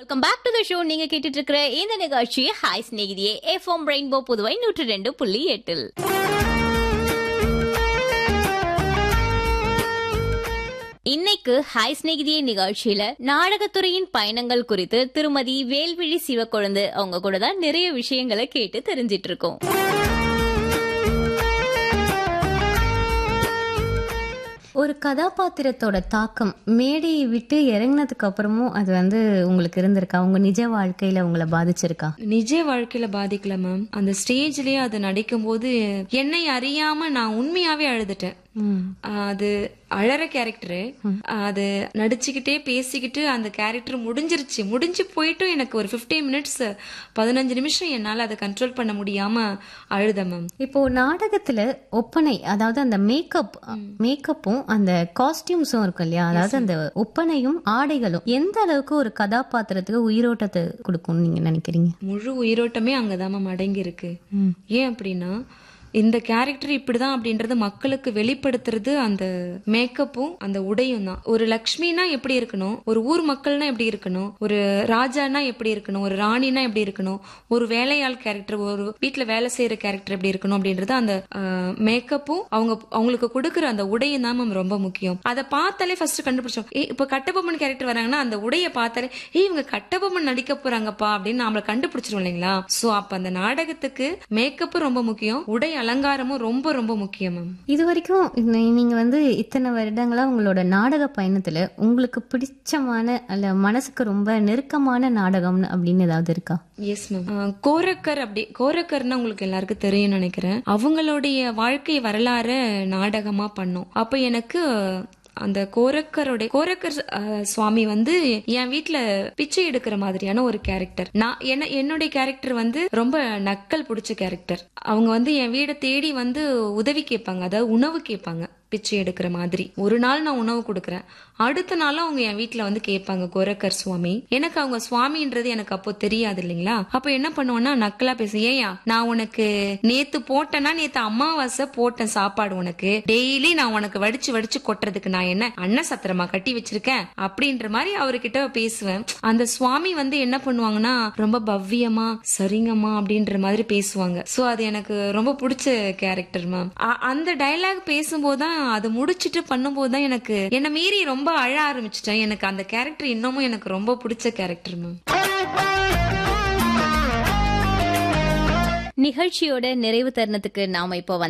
welcome back to the show நீங்க கேட்டுட்டு இருக்கிற இந்த நிகழ்ச்சி ஹாய் ஸ்நேகிதியே எஃப்எம் ரெயின்போ புதுவை நூற்று ரெண்டு புள்ளி எட்டில் இன்னைக்கு ஹாய் ஸ்நேகிதியே நிகழ்ச்சியில நாடகத்துறையின் பயணங்கள் குறித்து திருமதி வேல்விழி சிவக்கொழுந்து அவங்க கூட தான் நிறைய விஷயங்களை கேட்டு தெரிஞ்சிட்டு இருக்கோம் ஒரு கதாபாத்திரத்தோட தாக்கம் மேடையை விட்டு இறங்கினதுக்கு அப்புறமும் அது வந்து உங்களுக்கு இருந்திருக்கா உங்க நிஜ வாழ்க்கையில உங்களை பாதிச்சிருக்கா நிஜ வாழ்க்கையில பாதிக்கல மேம் அந்த ஸ்டேஜ்லயே அது நடிக்கும் போது என்னை அறியாம நான் உண்மையாவே அழுதுட்டேன் அது அழற கேரக்டரு அது நடிச்சுக்கிட்டே பேசிக்கிட்டு அந்த கேரக்டர் முடிஞ்சிருச்சு முடிஞ்சு போயிட்டும் எனக்கு ஒரு 15 மினிட்ஸ் பதினஞ்சு நிமிஷம் என்னால அதை கண்ட்ரோல் பண்ண முடியாம அழுத மேம் இப்போ நாடகத்துல ஒப்பனை அதாவது அந்த மேக்கப் மேக்கப்பும் அந்த காஸ்டியூம்ஸும் இருக்கும் இல்லையா அதாவது அந்த ஒப்பனையும் ஆடைகளும் எந்த அளவுக்கு ஒரு கதாபாத்திரத்துக்கு உயிரோட்டத்தை கொடுக்கும்னு நீங்க நினைக்கிறீங்க முழு உயிரோட்டமே அங்கதான் மேம் அடங்கி இருக்கு ஏன் அப்படின்னா இந்த கேரக்டர் இப்படிதான் அப்படின்றத மக்களுக்கு வெளிப்படுத்துறது அந்த மேக்கப்பும் அந்த உடையும் தான் ஒரு லக்ஷ்மினா எப்படி இருக்கணும் ஒரு ஊர் மக்கள்னா எப்படி இருக்கணும் ஒரு ராஜானா எப்படி இருக்கணும் ஒரு ராணினா எப்படி இருக்கணும் ஒரு வேலையாள் கேரக்டர் ஒரு வீட்டுல வேலை செய்யற கேரக்டர் எப்படி இருக்கணும் அப்படின்றது அந்த மேக்கப்பும் அவங்க அவங்களுக்கு கொடுக்குற அந்த உடையும் தான் மேம் ரொம்ப முக்கியம் அதை பார்த்தாலே ஃபர்ஸ்ட் கண்டுபிடிச்சோம் ஏ இப்ப கட்டபொம்மன் கேரக்டர் வராங்கன்னா அந்த உடைய பார்த்தாலே ஏய் இவங்க கட்டபொம்மன் நடிக்க போறாங்கப்பா அப்படின்னு நம்மள கண்டுபிடிச்சிரும் இல்லைங்களா சோ அப்ப அந்த நாடகத்துக்கு மேக்கப்பும் ரொம்ப முக்கியம் உடை அலங்காரமும் ரொம்ப ரொம்ப முக்கியம் மேம் இது வரைக்கும் நீ- நீங்க வந்து இத்தனை வருடங்களா உங்களோட நாடக பயணத்துல உங்களுக்கு பிடிச்சமான அல்ல மனசுக்கு ரொம்ப நெருக்கமான நாடகம்னு அப்படின்னு ஏதாவது இருக்கா எஸ் மேம் கோரக்கர் அப்படி கோரக்கர்னா உங்களுக்கு எல்லாருக்கும் தெரியும்னு நினைக்கிறேன் அவங்களுடைய வாழ்க்கை வரலாறு நாடகமா பண்ணோம் அப்ப எனக்கு அந்த கோரக்கருடைய கோரக்கர் அஹ், சுவாமி வந்து என் வீட்ல பிச்சை எடுக்கிற மாதிரியான ஒரு கேரக்டர் நான் என்ன என்னுடைய கேரக்டர் வந்து ரொம்ப நக்கல் பிடிச்ச கேரக்டர் அவங்க வந்து என் வீடை தேடி வந்து உதவி கேட்பாங்க அதாவது உணவு கேட்பாங்க பிச்சை எடுக்கிற மாதிரி ஒரு நாள் நான் உணவு கொடுக்கறேன் அடுத்த நாள் அவங்க என் வீட்ல வந்து கேட்பாங்க கோரக்கர் சுவாமி எனக்கு அவங்க சுவாமின்றது எனக்கு அப்போ தெரியாது இல்லைங்களா அப்ப என்ன பண்ணுவேன்னா நக்கலா பேச ஏயா நான் உனக்கு நேத்து போட்டேன்னா நேத்து அமாவாசை போட்டேன் சாப்பாடு உனக்கு டெய்லி நான் உனக்கு வடிச்சு வடிச்சு கொட்டுறதுக்கு நான் என்ன அன்ன சத்திரமா கட்டி வச்சிருக்கேன் அப்படின்ற மாதிரி அவர்கிட்ட பேசுவேன் அந்த சுவாமி வந்து என்ன பண்ணுவாங்கன்னா ரொம்ப பவ்யமா சரிங்கம்மா அப்படின்ற மாதிரி பேசுவாங்க சோ அது எனக்கு ரொம்ப பிடிச்ச கேரக்டர் மேம் அந்த டயலாக் பேசும்போது தான் அது முடிச்சிட்டு பண்ணும்போது தான் எனக்கு என்ன மீறி ரொம்ப அழ ஆரம்பிச்சிட்டேன் எனக்கு அந்த கேரக்டர் இன்னமும் எனக்கு ரொம்ப பிடிச்ச கேரக்டர் மேம் நிகழ்ச்சியோட நிறைவு தருணத்துக்கு நாம இப்போ